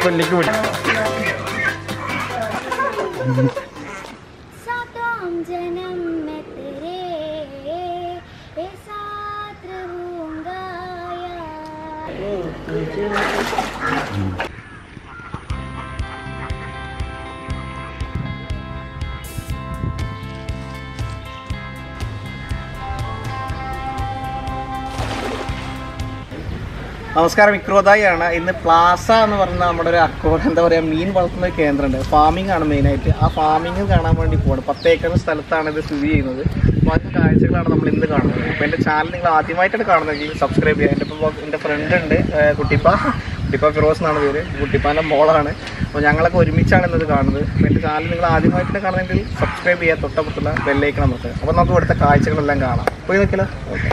കൊല്ലിക്ക് വിളിക്കും सातों जन्म में तेरे ए साथ रहूंगा यार നമസ്കാരം ഇക്രോദായിയാണ് ഇന്ന് പ്ലാസ എന്ന് പറഞ്ഞ നമ്മുടെ ഒരു അക്കൗണ്ട് എന്താ പറയുക മീൻ വളർത്തുന്ന ഒരു കേന്ദ്രമുണ്ട് ഫാമിംഗ് ആണ് മെയിനായിട്ട് ആ ഫാമിംഗ് കാണാൻ വേണ്ടി പോവാണ് പത്ത് ഏക്കർ സ്ഥലത്താണ് ഇത് സ്ഥിതി ചെയ്യുന്നത് അപ്പോൾ അതിൻ്റെ കാഴ്ചകളാണ് നമ്മൾ ഇന്ന് കാണുന്നത് അപ്പോൾ എൻ്റെ ചാനൽ നിങ്ങൾ ആദ്യമായിട്ടാണ് കാണുന്നതെങ്കിൽ സബ്സ്ക്രൈബ് ചെയ്യുക എൻ്റെ ഇപ്പോൾ എൻ്റെ ഫ്രണ്ട് ഉണ്ട് ഏഹ് കുട്ടിപ്പ കുട്ടിപ്പ ഫിറോസ് എന്നാണ് പേര് കുട്ടിപ്പാൻ്റെ മോളാണ് അപ്പോൾ ഞങ്ങളൊക്കെ ഒരുമിച്ചാണ് ഇന്നത് കാണുന്നത് അപ്പോൾ എൻ്റെ ചാനൽ നിങ്ങൾ ആദ്യമായിട്ടാണ് കാണുന്നതെങ്കിൽ സബ്സ്ക്രൈബ് ചെയ്യുക തൊട്ടപ്പുറത്തുള്ള ബെല്ലൈക്കൺ നമുക്ക് അപ്പോൾ നമുക്ക് ഇവിടുത്തെ കാഴ്ചകളെല്ലാം കാണാം പോയി നോക്കിയാലോ ഓക്കെ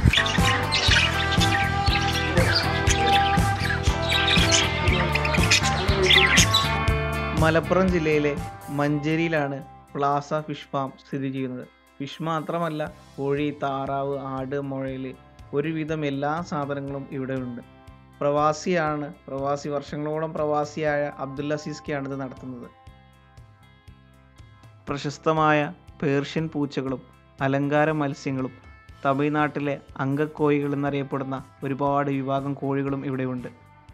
മലപ്പുറം ജില്ലയിലെ മഞ്ചേരിയിലാണ് പ്ലാസ ഫിഷ് ഫാം സ്ഥിതി ചെയ്യുന്നത് ഫിഷ് മാത്രമല്ല കോഴി താറാവ് ആട് മുഴയിൽ ഒരുവിധം എല്ലാ സാധനങ്ങളും ഇവിടെ ഉണ്ട് പ്രവാസിയാണ് പ്രവാസി വർഷങ്ങളോളം പ്രവാസിയായ അബ്ദുൽ അസീസ്കയാണ് ഇത് നടത്തുന്നത് പ്രശസ്തമായ പേർഷ്യൻ പൂച്ചകളും അലങ്കാര മത്സ്യങ്ങളും തമിഴ്നാട്ടിലെ അങ്കക്കോഴികൾ എന്നറിയപ്പെടുന്ന ഒരുപാട് വിഭാഗം കോഴികളും ഇവിടെയുണ്ട്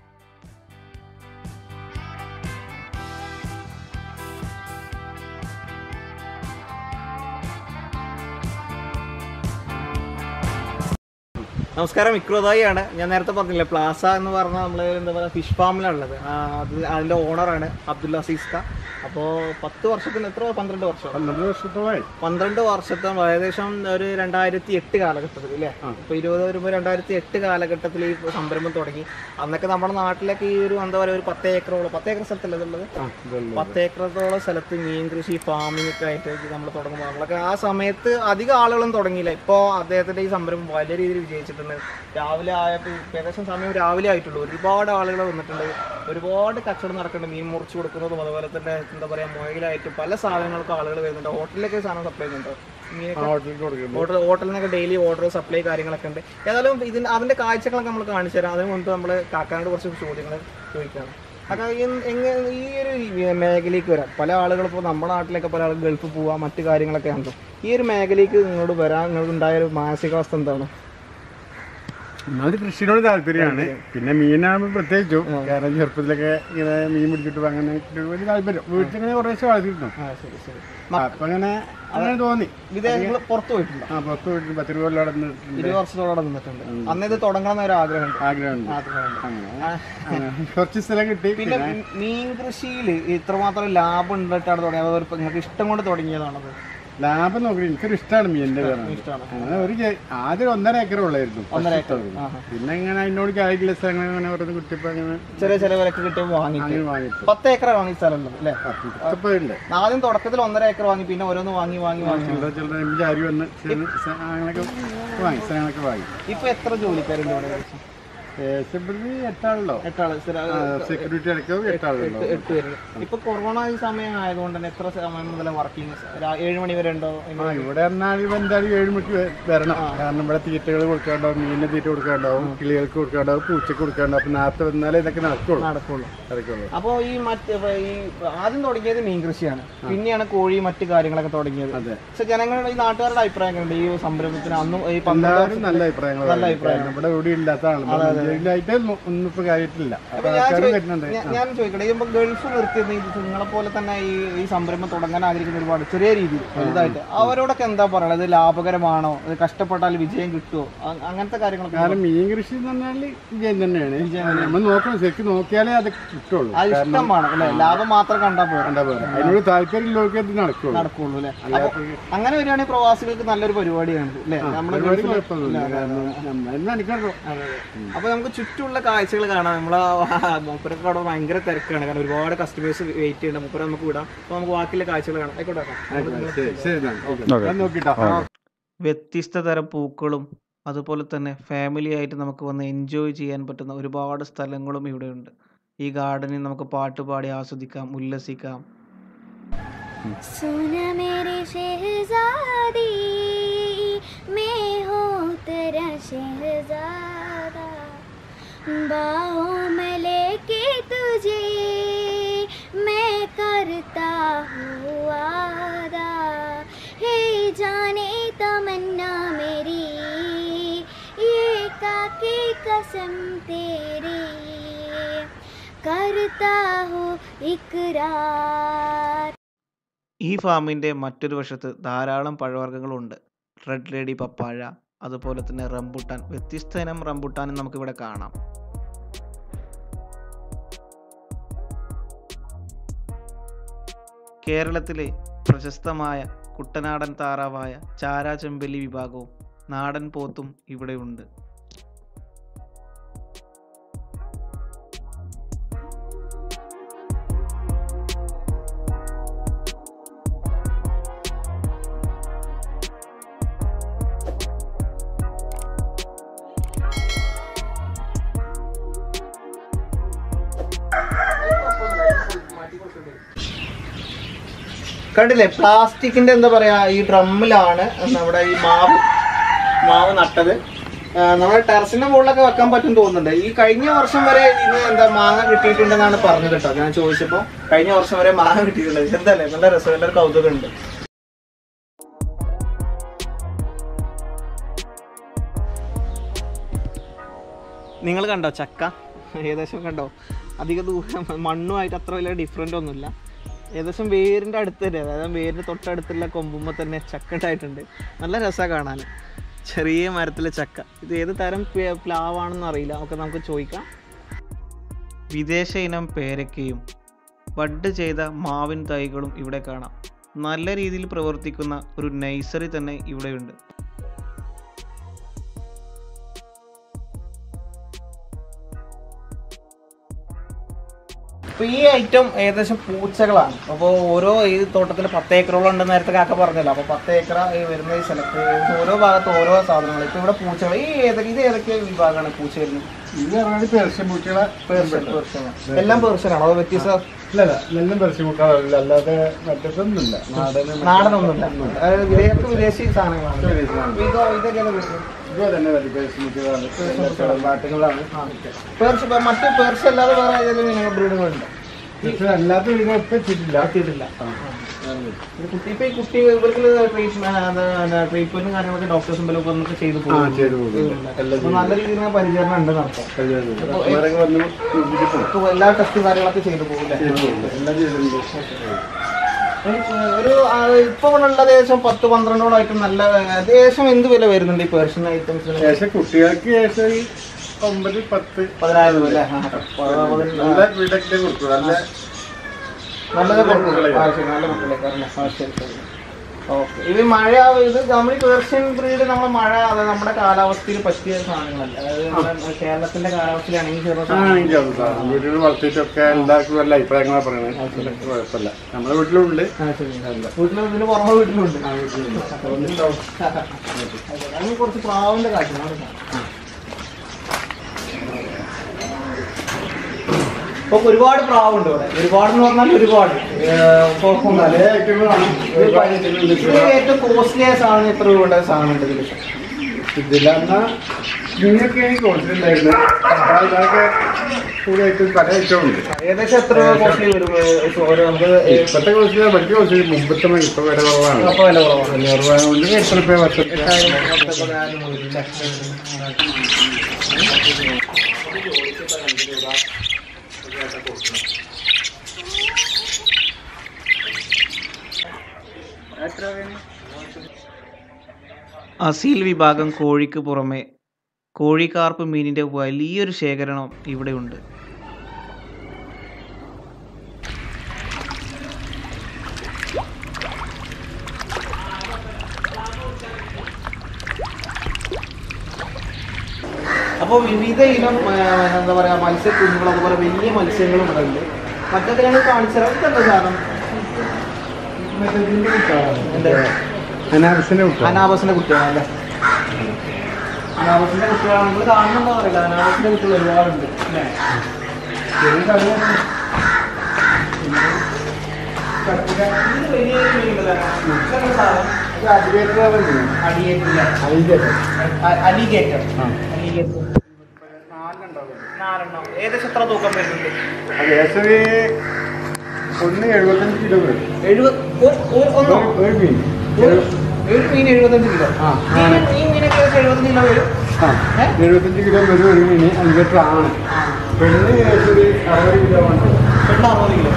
നമസ്കാരം വിക്രോദായിയാണ് ഞാൻ നേരത്തെ പറഞ്ഞില്ലേ പ്ലാസ എന്ന് പറഞ്ഞാൽ നമ്മൾ എന്താ പറയുക ഫിഷ് ഫാമിലാണുള്ളത് ആ, അത് അതിൻ്റെ ഓണറാണ് അബ്ദുൽ അസീസ്ക അപ്പോൾ പത്ത് വർഷത്തിന് എത്ര പന്ത്രണ്ട് വർഷം പന്ത്രണ്ട് വർഷത്തോളമായി പന്ത്രണ്ട് വർഷത്തെ ഏകദേശം ഒരു രണ്ടായിരത്തി എട്ട് കാലഘട്ടത്തിൽ അല്ലേ ഇപ്പൊ ഇരുപത് വരുമ്പോൾ രണ്ടായിരത്തി എട്ട് കാലഘട്ടത്തിൽ ഈ സംരംഭം തുടങ്ങി അന്നൊക്കെ നമ്മുടെ നാട്ടിലൊക്കെ ഈ ഒരു എന്താ പറയുക ഒരു പത്ത് ഏക്കറോളം പത്ത് ഏക്കർ സ്ഥലത്തല്ലേ ഇതുള്ളത് ആ ഇതല്ലേ പത്ത് ഏക്കറത്തോളം സ്ഥലത്ത് മീൻ കൃഷി ഫാമിംഗ് ഒക്കെ ആയിട്ട് നമ്മൾ തുടങ്ങുമ്പോൾ നമ്മളൊക്കെ ആ സമയത്ത് അധികം ആളുകളും തുടങ്ങിയില്ല ഇപ്പോൾ അദ്ദേഹത്തിന്റെ ഈ സംരംഭം വലിയ രീതിയിൽ വിജയിച്ചിട്ടുണ്ട് രാവിലെ ആയപ്പോൾ ഏകദേശം സമയം രാവിലെ ആയിട്ടുള്ളൂ ഒരുപാട് ആളുകൾ വന്നിട്ടുണ്ട് ഒരുപാട് കച്ചവടം നടക്കുന്നുണ്ട് മീൻ മുറിച്ച് കൊടുക്കുന്നതും അതുപോലെ തന്നെ എന്താ പറയാ മുയലായിട്ട് പല സാധനങ്ങൾക്കും ആളുകൾ വരുന്നുണ്ട് ഹോട്ടലിലൊക്കെ സാധനം സപ്ലൈ ചെയ്യുന്നുണ്ടോ മീനൊക്കെ ഹോട്ടലിൽ കൊടുക്കുന്നു ഹോട്ടൽ ഹോട്ടലിൽ നിന്നൊക്കെ ഡെയിലി ഓർഡർ സപ്ലൈ കാര്യങ്ങളൊക്കെ ഉണ്ട് ഏതായാലും ഇതിന് അതിന്റെ കാഴ്ചകളൊക്കെ നമ്മൾ കാണിച്ചു തരാം അതിന് മുൻപ് നമ്മൾ കാക്കാനോട് കുറച്ച് ചോദ്യങ്ങൾ ചോദിക്കുകയാണ് കാക്ക ഈ- എങ്ങനെ ഈ ഒരു മേഖലയ്ക്ക് വരാം പല ആളുകൾ ഇപ്പോൾ നമ്മുടെ നാട്ടിലൊക്കെ പല ആളുകൾ ഗൾഫ് പോവാം മറ്റു കാര്യങ്ങളൊക്കെ ആണല്ലോ ഈ ഒരു മേഖലയ്ക്ക് നിങ്ങളോട് വരാൻ നിങ്ങൾക്ക് ഉണ്ടായ ഒരു മാനസികാവസ്ഥ എന്താണ് ഒന്നാമത് കൃഷിയോട് താല്പര്യമാണ് പിന്നെ മീനാകുമ്പോൾ പ്രത്യേകിച്ചും കാരണം ചെറുപ്പത്തിലൊക്കെ ഇങ്ങനെ മീൻ പിടിച്ചിട്ട് അങ്ങനെ വലിയ താല്പര്യം വീട്ടിലിങ്ങനെ കുറേശ്ശെ വളർത്തിയിരുന്നു ആ ശരി ശരി അപ്പൊ അങ്ങനെ അങ്ങനെ തോന്നി വിദേശങ്ങൾ പുറത്ത് പോയിട്ടുണ്ടോ ആ പുറത്ത് പോയിട്ട് പത്ത് രൂപ അവിടെ നിന്നിട്ടുണ്ട് ഇരുപത് വർഷത്തോളം നിന്നിട്ടുണ്ട് അന്ന് ഇത് തുടങ്ങണം എന്നൊരു ആഗ്രഹമുണ്ട് ആഗ്രഹമുണ്ട് ആഗ്രഹമുണ്ട് അങ്ങനെ ആ. അങ്ങനെ കുറച്ച് സ്ഥലം കിട്ടി പിന്നെ മീൻ കൃഷിയിൽ ഇത്രമാത്രം ലാഭം ഉണ്ടിട്ടാണ് തുടങ്ങിയത് അതോ ഇപ്പൊ നിങ്ങൾക്ക് ഇഷ്ടം കൊണ്ട് തുടങ്ങിയതാണത് ലാഭം നോക്കി എനിക്കൊരു ഇഷ്ടമാണ് മീനിന്റെ കാരണം ഇഷ്ടമാണ് അങ്ങനെ ഒരു ചെ- ആദ്യം ഒന്നര ഏക്കർ ഉള്ളായിരുന്നു ഒന്നര first ഏക്കർ. ഇട്ടത്. ആഹാ. പിന്നെ ഇങ്ങനെ അതിനോട് കായിക സ്ഥലങ്ങൾ അങ്ങനെ ഓരോന്ന് കുട്ടിയപ്പോ അങ്ങനെ ചെറിയ ചെറിയ വിലക്ക് കിട്ടുമ്പോൾ വാങ്ങിയിട്ട് അങ്ങനെ വാങ്ങിച്ചു പത്ത് ഏക്കർ വാങ്ങി സ്ഥലമുള്ളത് അല്ലേ ഇഷ്ടപ്പോയില്ലേ ആദ്യം തുടക്കത്തിൽ ഒന്നര ഏക്കർ വാങ്ങി പിന്നെ ഓരോന്ന് വാങ്ങി വാങ്ങി വാങ്ങി ചില്ലറ ചില്ലറ എം ജാരി വന്ന് ചെറിയ സാധനങ്ങളൊക്കെ വാങ്ങി സാധനങ്ങളൊക്കെ വാങ്ങി ഇപ്പൊ എത്ര ജോലിക്കാരുണ്ട് ഇവിടെ ഏകദേശം? ഏഷ്യപ്പെടുത്തി എട്ടാളുണ്ടോ എട്ടാള് സ്ഥിര- സെക്യൂരിറ്റി അടക്കം എട്ടാളുണ്ടോ എട്ട് എട്ട് പേരുണ്ട് ഇപ്പൊ കൊറോണ ഈ സമയം ആയതുകൊണ്ട് തന്നെ എത്ര സമയം മുതൽ വർക്കിംഗ് ഏഴ് മണി വരെ ഉണ്ടോ ആ ഇവിടെ എന്നാൽ ഇവ എന്തായാലും ഏഴ് മണിക്ക് വ- വരണം കാരണം ഇവിടെ തീറ്റകൾ കൊടുക്കാണ്ടാവും മീനിന് തീറ്റ കൊടുക്കാണ്ടാവും കിളികൾക്ക് കൊടുക്കാണ്ടാവും പൂച്ചക്ക് കൊടുക്കാണ്ടാവും അപ്പൊ നേരത്തെ വന്നാലേ ഇതൊക്കെ നടക്കുള്ളൂ നടക്കുള്ളൂ നടക്കുള്ളൂ അപ്പോൾ ഈ മറ്റ് ഈ ആദ്യം തുടങ്ങിയത് മീൻ കൃഷിയാണ് പിന്നെയാണ് കോഴി മറ്റു കാര്യങ്ങളൊക്കെ തുടങ്ങിയത് അതെ പക്ഷെ ജനങ്ങളുടെ ഈ നാട്ടുകാരുടെ അഭിപ്രായം എങ്ങനെയുണ്ട് ഈ സംരംഭത്തിന് അന്നും ഈ പന്ത്രണ്ട് എല്ലാവരും നല്ല അഭിപ്രായങ്ങൾ നല്ല അഭിപ്രായം. നമ്മുടെ ഇവിടെ ഇല്ലാത്ത ആളുകൾ മഞ്ചേരിയിലായിട്ട് ഒന്നും ഇപ്പൊ കാര്യത്തില്ല അപ്പൊ ഞാൻ ആൾക്കാരും ചോദി- വരുന്നുണ്ട് ഞാൻ- ഞാൻ ചോദിക്കട്ടെ ഇപ്പൊ ഗൾഫ് നിർത്തിയത് നിങ്ങളെ പോലെ തന്നെ ഈ ഈ സംരംഭം തുടങ്ങാൻ ആഗ്രഹിക്കുന്ന ഒരുപാട് ചെറിയ രീതിയിൽ വലുതായിട്ട് അവരോടൊക്കെ എന്താ പറയുന്നത് ഇത് ലാഭകരമാണോ ഇത് കഷ്ടപ്പെട്ടാൽ വിജയം കിട്ടുമോ അ- അങ്ങനത്തെ കാര്യങ്ങളൊക്കെ കാരണം മീൻ കൃഷി എന്ന് പറഞ്ഞാൽ വിജയം തന്നെയാണ് നമ്മൾ നോക്കണം ശരിക്കും നോക്കിയാലേ അത് കിട്ടുള്ളൂ അത് ഇഷ്ടം വേണം അല്ലെ ലാഭം മാത്രം കണ്ടാൽ പോരാ എന്താ പറയുക അതിനോട് താല്പര്യമുള്ളവർക്ക് ഇത് നടക്കുള്ളൂ നടക്കുള്ളൂ അല്ലെ അപ്പൊ അങ്ങനെ വരികയാണെങ്കിൽ പ്രവാസികൾക്ക് നല്ലൊരു പരിപാടിയാണ് അല്ലെ നമ്മുടെ പരിപാടി ഗൾഫിൽ കുഴപ്പമൊന്നുമില്ല കാരണം നമ്മൾ നടിക്കണോ അപ്പൊ നമുക്ക് ചുറ്റുമുള്ള കാഴ്ചകൾ കാണാം നമ്മളെ മൂപ്പരൊക്കെ അവിടെ ഭയങ്കര തിരക്കാണ് കാരണം ഒരുപാട് കസ്റ്റമേഴ്സ് വെയിറ്റ് ചെയ്യുന്നുണ്ട് മൂപ്പര നമുക്ക് വിടാം അപ്പൊ നമുക്ക് ബാക്കിയുള്ള കാഴ്ചകൾ കാണാം ആയിക്കോട്ടെ ശരി ശരി എന്നാ. ഞാൻ നോക്കിട്ടോ വ്യത്യസ്ത തരം പൂക്കളും അതുപോലെ തന്നെ ഫാമിലി ആയിട്ട് നമുക്ക് വന്ന് എൻജോയ് ചെയ്യാൻ പറ്റുന്ന ഒരുപാട് സ്ഥലങ്ങളും ഇവിടെയുണ്ട് ഈ ഗാർഡനിൽ നമുക്ക് പാട്ട് പാടി ആസ്വദിക്കാം ഉല്ലസിക്കാം सुन मेरी शहजादी मैं हूँ तेरा शहजादा बाहों में लेके तुझे कसम तेरी करता हूँ इकरार ഈ ഫാമിൻ്റെ മറ്റൊരു വശത്ത് ധാരാളം പഴവർഗ്ഗങ്ങളുണ്ട് റെഡ് ലേഡി പപ്പാഴ അതുപോലെ തന്നെ റംബുട്ടാൻ വ്യത്യസ്ത ഇനം റംബുട്ടാനും നമുക്കിവിടെ കാണാം കേരളത്തിലെ പ്രശസ്തമായ കുട്ടനാടൻ താറാവായ ചാരാ ചെമ്പല്ലി വിഭാഗവും നാടൻ പോത്തും ഇവിടെയുണ്ട് കണ്ടില്ലേ പ്ലാസ്റ്റിക്കിന്റെ എന്താ പറയാ ഈ ഡ്രമ്മിലാണ് നമ്മുടെ ഈ മാവ് മാവ് നട്ടത് ആ, നമ്മുടെ ടെറസിന്റെ മുകളിലൊക്കെ വെക്കാൻ പറ്റും തോന്നുന്നുണ്ട് ഈ കഴിഞ്ഞ വർഷം വരെ ഇത് എന്താ മാങ്ങ കിട്ടിയിട്ടുണ്ടെന്നാണ് പറഞ്ഞത് കേട്ടോ ഞാൻ ചോദിച്ചപ്പോൾ കഴിഞ്ഞ വർഷം വരെ മാങ്ങ കിട്ടിയിട്ടുണ്ട് എന്തല്ലേ നല്ല രസം നല്ല ഒരു കൗതുകമുണ്ട് നിങ്ങൾ കണ്ടോ ചക്ക ഏകദേശം കണ്ടോ അധിക ദൂരം മണ്ണുമായിട്ട് അത്ര വലിയ ഡിഫറൻ്റ് ഒന്നുമില്ല ഏകദേശം വേരിൻ്റെ അടുത്ത് തന്നെ അതായത് വേരിൻ്റെ തൊട്ടടുത്തുള്ള കൊമ്പുമ്പോൾ തന്നെ ചക്ക ഉണ്ടായിട്ടുണ്ട് നല്ല രസമാണ് കാണാൻ ചെറിയ മരത്തിലെ ചക്ക ഇത് ഏത് തരം പ്ല- പ്ലാവാണെന്ന് അറിയില്ല ഒക്കെ നമുക്ക് ചോദിക്കാം വിദേശ ഇനം പേരക്കയും ബഡ് ചെയ്ത മാവിൻ തൈകളും ഇവിടെ കാണാം നല്ല രീതിയിൽ പ്രവർത്തിക്കുന്ന ഒരു നഴ്സറി തന്നെ ഇവിടെയുണ്ട് അപ്പോൾ ഈ ഐറ്റം ഏകദേശം പൂച്ചകളാണ് അപ്പോൾ ഓരോ ഈ തോട്ടത്തിൽ പത്ത് ഏക്കറോളം ഉണ്ടെന്ന് നേരത്തെ കാക്ക പറഞ്ഞല്ലോ അപ്പോൾ പത്ത് ഏക്കർ ഈ വരുന്ന ഈ സെലക്ട് ഓരോ ഭാഗത്ത് ഓരോ സാധനങ്ങൾ ഇപ്പോൾ ഇവിടെ പൂച്ചകൾ ഈ ഏതൊക്കെ ഇത് ഏതൊക്കെ വിഭാഗമാണ് പൂച്ച വരുന്നത് ഇത് പറഞ്ഞാൽ പേർഷ്യൻ പൂച്ചകളെ പേർഷ്യൻ പേർഷ്യൻ എല്ലാം പേർഷ്യനാണോ അതോ വ്യത്യസ്ത ഇല്ല ഇല്ല നെല്ലും പേർഷ്യൻ പൂക്കളല്ല അല്ലാതെ മറ്റൊന്നുമില്ല നാടന് നാടനൊന്നുമില്ല അതായത് വിദേശ വിദേശി സാധനങ്ങളാണ് വിദേശികളാണ്. ഇതോ ഇതൊക്കെയാണ് വരുന്നത് ഇത് തന്നെ വരും പേർഷ്യൻ പൂച്ചകളാണ് പാട്ടുകളാണ് പേർഷ്യ മറ്റ് പേർഷ്യ അല്ലാതെ വേറെ ഏതെങ്കിലും ഇനങ്ങൾ ബ്രീഡുകളുണ്ട് പക്ഷേ അല്ലാത്ത വീടുകൾ ഇപ്പം എത്തിയിട്ടില്ല എത്തിയിട്ടില്ല ഇത് കുട്ടി ഇപ്പൊ ഈ കുട്ടി ഇവർക്ക് ട്രീറ്റ്മെന്റും കാര്യങ്ങളൊക്കെ ഡോക്ടേഴ്സും ബലൊക്കെ വന്നിട്ട് ചെയ്തു ആ പോകും ചെയ്തു പോകും എല്ലാം അപ്പൊ നല്ല രീതിയിൽ പരിചരണം ഉണ്ട് നടത്താം മരങ്ങൾ വന്ന് നോക്കിയിട്ട് പോകും. ഇപ്പൊ എല്ലാ ടെസ്റ്റും കാര്യങ്ങളൊക്കെ ചെയ്തു പോകില്ലേ ചെയ്തു പോകും. എല്ലാം ചെയ്തിട്ടുണ്ട് ഒരു ആ, ഇപ്പൊ ഇവിടെ ഉള്ള ഏകദേശം പത്ത് പന്ത്രണ്ടോളം ഐറ്റം നല്ല ഏകദേശം എന്ത് വില വരുന്നുണ്ട് ഈ പേർഷ്യൻ ഐറ്റംസിന് ശേഷം കുട്ടികൾക്ക് ശേഷം ഈ ഒമ്പത് പത്ത് പതിനായിരം രൂപ അല്ലേ ആ, പതിന- നല്ല വീടൊക്കെ കൊടുക്കും നല്ല നല്ലത് കൊടുക്കുള്ളൂ ആ ശരി നല്ല കുട്ടികളേക്കാരല്ലേ ആ ശരി ശരി ഓക്കെ ഇത് മഴ ഇത് നമ്മൾ ഈ പേർഷ്യൻ ബ്രീഡ് നമ്മൾ മഴ അത് നമ്മുടെ കാലാവസ്ഥയിൽ പറ്റിയ സാധനങ്ങളല്ല അതായത് നമ്മുടെ കേരളത്തിന്റെ കാലാവസ്ഥയിലാണെങ്കിൽ ചെറിയ ആ, എനിക്ക് അത് സാധനം. വീട്ടിൽ വളർത്തിയിട്ടൊക്കെ എല്ലാവർക്കും നല്ല അഭിപ്രായങ്ങളാണ് പറയണത് കുഴപ്പമില്ല നമ്മുടെ വീട്ടിലുണ്ട് ആ, ശരി. വീട്ടില് ഇതിന് പുറമെ വീട്ടിലുണ്ട് അതിന് കുറച്ച് പ്രാവിന്റെ കാര്യം ഇപ്പൊ ഒരുപാട് പ്രാവുണ്ട് ഇവിടെ ഒരുപാട് എന്ന് പറഞ്ഞാൽ ഒരുപാട് ഏഹ് കുഴപ്പമൊന്നുമില്ല. പല ഐറ്റങ്ങളാണ് ഒരുപാട് ഐറ്റങ്ങളുണ്ട്. ഇത് ഏറ്റവും കോസ്റ്റ്ലിയ സാധനം എത്ര രൂപയുടെ സാധനം ഉണ്ട് ഇതിൽ ഇതിലെന്നാ നിങ്ങൾക്ക് എനിക്ക് കൊടുത്തിട്ടുണ്ടായിരുന്നു അപ്പോൾ ഇതൊക്കെ കൂടുതലായിട്ട് പല ഐറ്റവും ഉണ്ട് ഏകദേശം എത്ര രൂപ കോസ്റ്റ്ലി വരും ഏഹ് ഓരോ നമുക്ക് ഏഹ് ഇപ്പോഴത്തെ കുറച്ച് വലിയ കുറച്ച് മുമ്പത്തെ മതി. ഇപ്പൊ വില കുറവാണ് അപ്പൊ വില കുറവാണ് വില കുറവായതുകൊണ്ട് എത്ര രൂപ പത്ത് രൂപ എട്ടായിരം, പത്ത് പതിനായിരം വരും ഇല്ലേ? അസീൽ വിഭാഗം കോഴിക്ക് പുറമെ കോഴിക്കാർപ്പ് മീനിന്റെ വലിയൊരു ശേഖരണം ഇവിടെയുണ്ട് അപ്പോൾ വിവിധ ഇനം ആ, എന്താ പറയാ മത്സ്യക്കുഞ്ഞുങ്ങൾ അതുപോലെ വലിയ മത്സ്യങ്ങളും ഇവിടെ ഉണ്ട് മറ്റൊക്കെ ഞങ്ങൾ കാണിച്ചു തരാം ഇതെന്താ സാധനം മറ്റേ ഇതിന്റെ കുട്ടികളാണ്. എന്ത്? അനാബസിന്റെ കുട്ടികളാണ്. അനാബസിന്റെ കുട്ടികളല്ലേ അനാബസിന്റെ കുട്ടികളാണ് നിങ്ങൾ കാണുന്നുണ്ടോ അറിയില്ല അനാബസിന്റെ കുട്ടികൾ ഒരുപാടുണ്ട് അല്ലേ ചെറിയ കറിയാണ്. ഇത് വലിയ മീനുകളല്ലേ? ഇതെന്താ സാധനം? ഇത് അടിവേറ്ററാണ് ഇത്. അടിയേറ്റില്ല അടിവേറ്റർ. അലിഗേറ്റർ ആ. അലിഗേറ്റർ നാലെണ്ണം ഏകദേശം എത്ര തൂക്കം വരുന്നുണ്ട് അത് ഏകദേശം ഒരു ഒന്ന് എഴുപത്തഞ്ച് കിലോ വരും എഴുപത് ഒരു- ഒരു- ഒന്നോ ഒരു- ഒരു മീൻ ഒരു ഒരു മീൻ എഴുപത്തഞ്ച് കിലോ ആ, ഈ മീൻ- ഈ മീനൊക്കെ ഏകദേശം എഴുപത്തഞ്ച് കിലോ വരും ആ എഴുപത്തഞ്ച് കിലോ വരും ഒരു മീൻ അഞ്ച് ലിറ്റർ ആണ് പെണ്ണ് ഏകദേശം ഒരു അറുപത് കിലോ ഉണ്ട് പെണ്ണ് അറുപത് കിലോ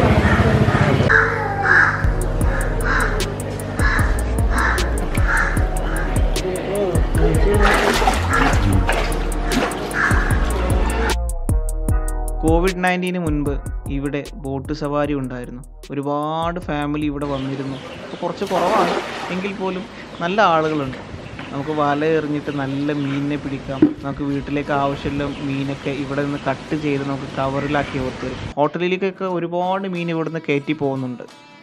കോവിഡ് നയൻറ്റീന് മുൻപ് ഇവിടെ ബോട്ട് സവാരി ഉണ്ടായിരുന്നു ഒരുപാട് ഫാമിലി ഇവിടെ വന്നിരുന്നു ഇപ്പോൾ കുറച്ച് കുറവാണ് എങ്കിൽ പോലും നല്ല ആളുകളുണ്ട് നമുക്ക് വല എറിഞ്ഞിട്ട് നല്ല മീനിനെ പിടിക്കാം നമുക്ക് വീട്ടിലേക്ക് ആവശ്യമുള്ള മീനൊക്കെ ഇവിടെ നിന്ന് കട്ട് ചെയ്ത് നമുക്ക് കവറിലാക്കി ഓർത്ത് തരും ഹോട്ടലിലേക്കൊക്കെ ഒരുപാട് മീൻ ഇവിടെ നിന്ന് കയറ്റി പോകുന്നുണ്ട്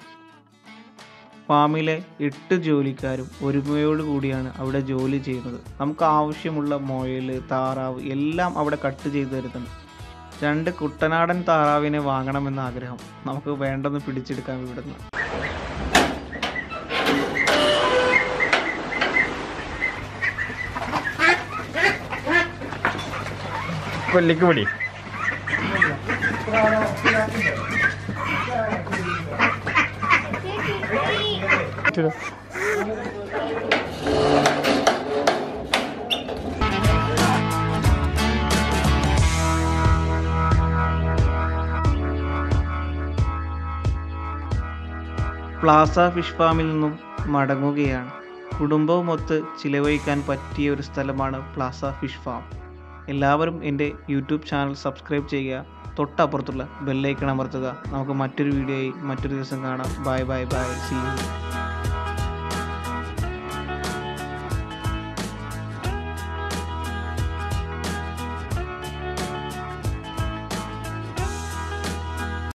ഫാമിലെ എട്ട് ജോലിക്കാരും ഒരുമയോട് കൂടിയാണ് അവിടെ ജോലി ചെയ്യുന്നത് നമുക്ക് ആവശ്യമുള്ള മുയൽ താറാവ് എല്ലാം അവിടെ കട്ട് ചെയ്ത് തരുന്നുണ്ട് രണ്ട് കുട്ടനാടൻ താറാവിനെ വാങ്ങണമെന്ന ആഗ്രഹം നമുക്ക് വേണ്ടെന്ന് പിടിച്ചെടുക്കാം ഇവിടുന്ന് കൊല്ലിക്ക് പിടി പ്ലാസ ഫിഷ് ഫാമിൽ നിന്നും മടങ്ങുകയാണ് കുടുംബവുമൊത്ത് ചിലവഴിക്കാൻ പറ്റിയ ഒരു സ്ഥലമാണ് പ്ലാസ ഫിഷ് ഫാം എല്ലാവരും എൻ്റെ യൂട്യൂബ് ചാനൽ സബ്സ്ക്രൈബ് ചെയ്യുക തൊട്ടപ്പുറത്തുള്ള ബെല്ലൈക്കൺ അമർത്തുക നമുക്ക് മറ്റൊരു വീഡിയോയിൽ മറ്റൊരു ദിവസം കാണാം bye bye bye see U